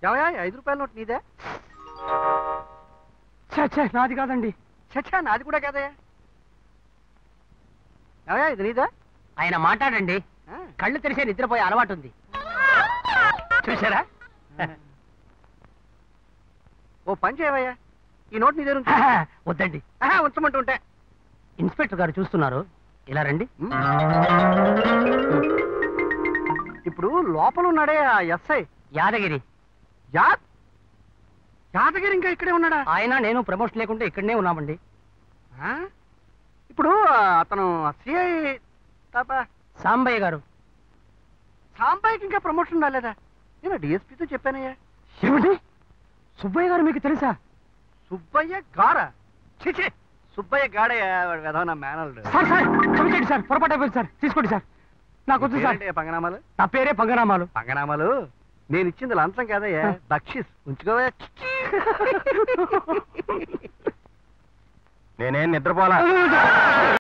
ఏమయ్యా ఈ ఐదు రూపాయల నోట్ నీదే ఛే, ఛే, నాది కాదండి చచ్చా నాది కూడా కదయ్యా ఏమయ్యా ఇది నీదా ఆయన మాట్లాడండి ఆ. కళ్ళు తెరిసే నిద్రపోయే అలవాటు ఉంది చూసారా ఓ పని చేయవయ్యా ఈ నోట్ నీ దగ్గర ఉంచు. వద్దండి ఆహా, ఉంచమంటుంటే ఇన్స్పెక్టర్ గారు చూస్తున్నారు ఇలా రండి ఉమ్. ఇప్పుడు లోపల ఉన్నాడే ఆ ఎస్ఐ యాదగిరి యా యాదగిరి ఇంకా ఇక్కడే ఉన్నాడా ఆయన నేను ప్రమోషన్ లేకుంటే ఇక్కడనే ఉన్నామండి ఆ? ఇప్పుడు అతను సిఐ తప్ప సాంబయ్య గారు సాంబాయికి ఇంకా ప్రమోషన్ రాలేదా నేను డిఎస్పీతో చెప్పానయ్యా ఏమిటి సుబ్బయ్య గారు మీకు తెలుసా సుబ్బయ్య గారా చిచి సుబ్బయ్య గాడయ్య వాడు వెధవ నా మేనల్డు సార్ సార్ క్షమించండి సార్ పొరపాటు అయిపోయింది సార్ తీసుకోండి సార్ నాకు వద్దు సార్ ఏంటయ్యా పంగనామాలు నా పేరే పంగనామాలు పంగనామాలు నేను ఇచ్చింది లంచం కాదయ్యా బక్షిస్ ఉంచుకోవా నేనేం నిద్రపోలా